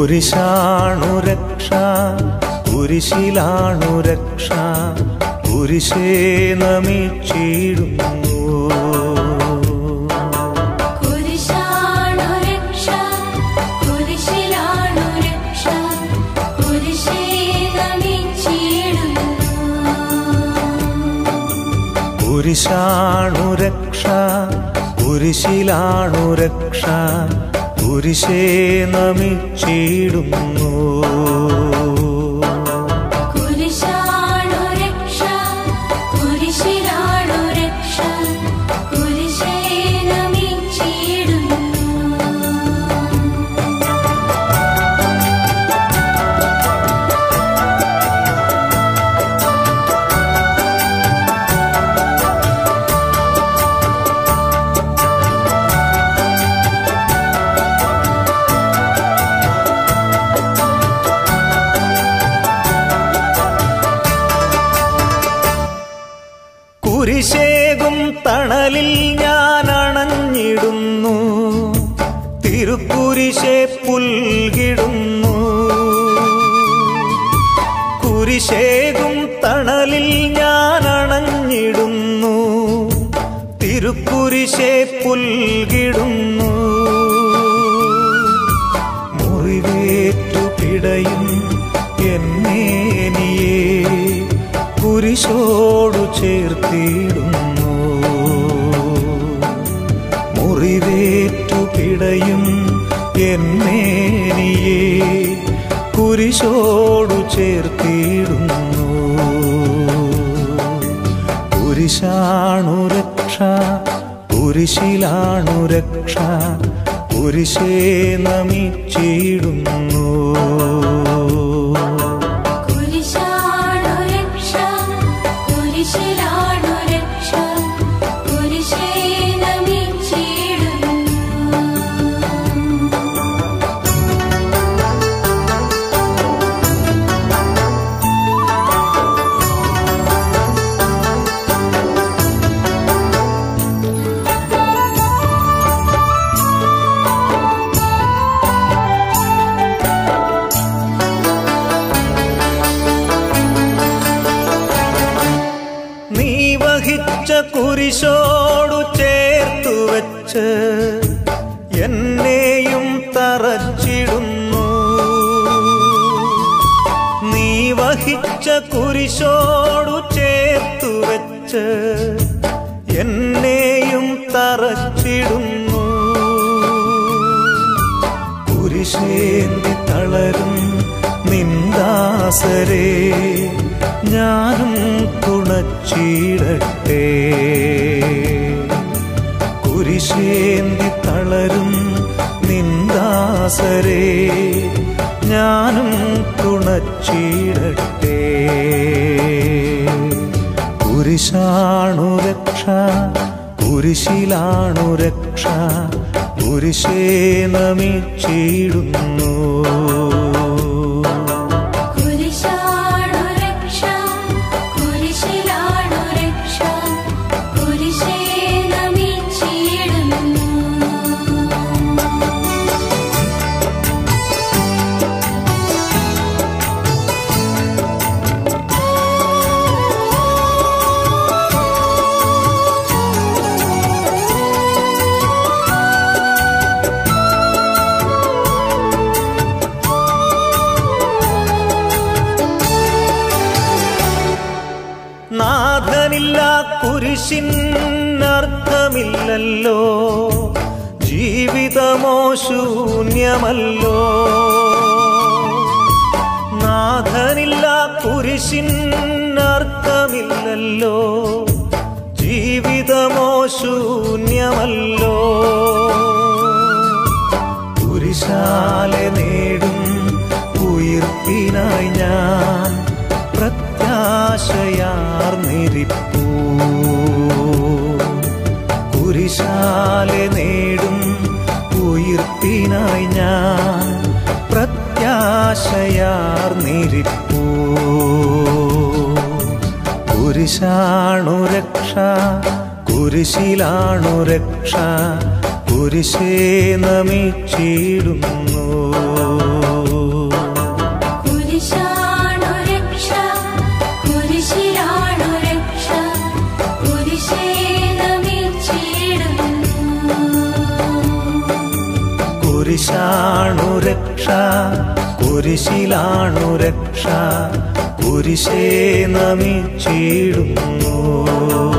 കുരിശാണു രക്ഷ കുരിശിലാണു രക്ഷ കുരിശേ നമിച്ചിടുന്നു കുരിശാണു രക്ഷ കുരിശിലാണു രക്ഷ കുരിശേ നമിച്ചിടുന്നു കുരിശാണു രക്ഷ കുരിശിലാണു രക്ഷ കുരിശേ നമിച്ചിടുന്നു കുരിശാണു രക്ഷ കുരിശിലാണു രക്ഷ കുരിശേ നമിച്ചിടുന്നു കുരിശേകും തണലിൽ ഞാൻ അണഞ്ഞിടുന്നു തിരുക്കുരിശെ പുൽകിടുന്നു കുരിശേകും തണലിൽ ഞാൻ അണഞ്ഞിടുന്നു തിരുക്കുരിശെ പുൽകിടുന്നു മുറിവേറ്റു പിടയും എന്നേനിയെ കുരിശോടു ചേർത്തിടുന്നു മുറിവേറ്റു പിടയും എന്നേനിയെ കുരിശോടു ചേർത്തിടുന്നു കുരിശാണു രക്ഷ കുരിശിലാണു രക്ഷ കുരിശേ നമിച്ചിടുന്നു കുരിശാണു രക്ഷ കുരിശിലാണു രക്ഷ കുരിശേ നമിച്ചിടുന്നു നീ വഹിച്ച കുരിശോടു ചേർത്തു വെച്ച് എന്നെയും തറച്ചിടുന്നു നീ വഹിച്ച കുരിശോടു ചേർത്തു വെച്ച് എന്നെയും തറച്ചിടുന്നു കുരിശേന്തി തളരും നിന്ദാസരെ ഞാനും തുണച്ചിടട്ടെ കുരിശേന്തി തളരും നിന്ദാസരെ ഞാനും തുണച്ചിടട്ടെ കുരിശാണു രക്ഷ കുരിശിലാണു രക്ഷ കുരിശേ നമിച്ചിടുന്നു കുരിശാണു രക്ഷ കുരിശിലാണു രക്ഷ കുരിശേ നമിച്ചിടുന്നു നാഥനില്ല കുരിശിനർത്ഥമില്ലല്ലോ ജീവിതമോ ശൂന്യമല്ലോ നാഥനില്ല കുരിശിനർത്ഥമില്ലല്ലോ ജീവിതമോ ശൂന്യമല്ലോ കുരിശാലെ നേടും ഉയിർപ്പിനായി ഞാൻ പ്രത്യാശയാർന്നിരിപ്പൂ കുരിശാലെ നേടും ഉയിർപ്പിനായി ഞാൻ പ്രത്യാശയാർന്നിരിപ്പൂ കുരിശാണു രക്ഷ കുരിശിലാണു രക്ഷ കുരിശേ നമിച്ചിടുന്നു കുരിശാണു രക്ഷ കുരിശിലാണു രക്ഷ കുരിശേ നമിച്ചിടുന്നു